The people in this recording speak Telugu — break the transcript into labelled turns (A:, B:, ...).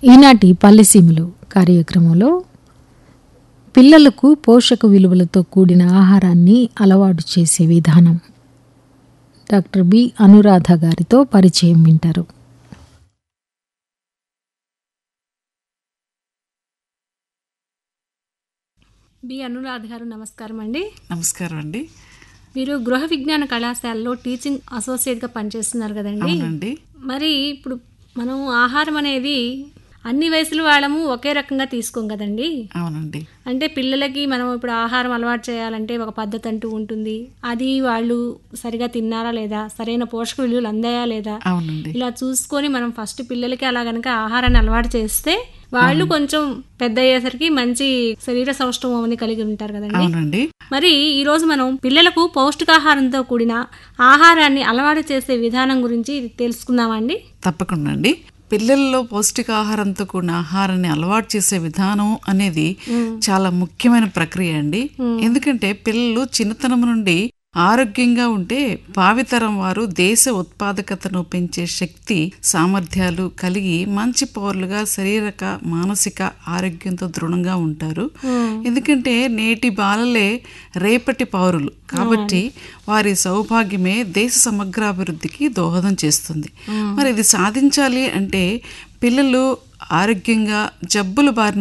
A: ఈనాటి పల్లెసీమలు కార్యక్రమంలో పిల్లలకు పోషక విలువలతో కూడిన ఆహారాన్ని అలవాటు చేసే విధానం డాక్టర్ బి అనురాధ గారితో పరిచయం వింటారు
B: బి అనురాధ్ గారు నమస్కారం అండి
C: నమస్కారం అండి
B: మీరు గృహ విజ్ఞాన కళాశాలలో టీచింగ్ అసోసియేట్గా పనిచేస్తున్నారు కదండి
C: అవునండి
B: మరి ఇప్పుడు మనం ఆహారం అనేది అన్ని వయసుల వాళ్ళము ఒకే రకంగా తీసుకోం కదండి
C: అవునండి
B: అంటే పిల్లలకి మనం ఇప్పుడు ఆహారం అలవాటు చేయాలంటే ఒక పద్ధతి అంటూ ఉంటుంది అది వాళ్ళు సరిగా తిన్నారా లేదా సరైన పోషక విలువలు అందాయా లేదా
C: అవునండి
B: ఇలా చూసుకొని మనం ఫస్ట్ పిల్లలకి అలా గనక ఆహారాన్ని అలవాటు చేస్తే వాళ్ళు కొంచెం పెద్ద అయ్యేసరికి మంచి శరీర సౌష్ఠవం అని కలిగి ఉంటారు కదండి
C: అవునండి
B: మరి ఈ రోజు మనం పిల్లలకు పౌష్టికాహారంతో కూడిన ఆహారాన్ని అలవాటు చేసే విధానం గురించి తెలుసుకుందామండి
C: తప్పకుండా అండి పిల్లల్లో పౌష్టికాహారంతో కూడిన ఆహారాన్ని అలవాటు చేసే విధానం అనేది చాలా ముఖ్యమైన ప్రక్రియ అండి ఎందుకంటే పిల్లలు చిన్నతనం నుండి ఆరోగ్యంగా ఉంటే భావితరం వారు దేశ ఉత్పాదకతను పెంచే శక్తి సామర్థ్యాలు కలిగి మంచి పౌరులుగా శారీరక మానసిక ఆరోగ్యంతో దృఢంగా ఉంటారు ఎందుకంటే నేటి బాలలే రేపటి పౌరులు కాబట్టి వారి సౌభాగ్యమే దేశ సమగ్రాభివృద్ధికి దోహదం చేస్తుంది మరి ఇది సాధించాలి అంటే పిల్లలు ఆరోగ్యంగా జబ్బుల బారిన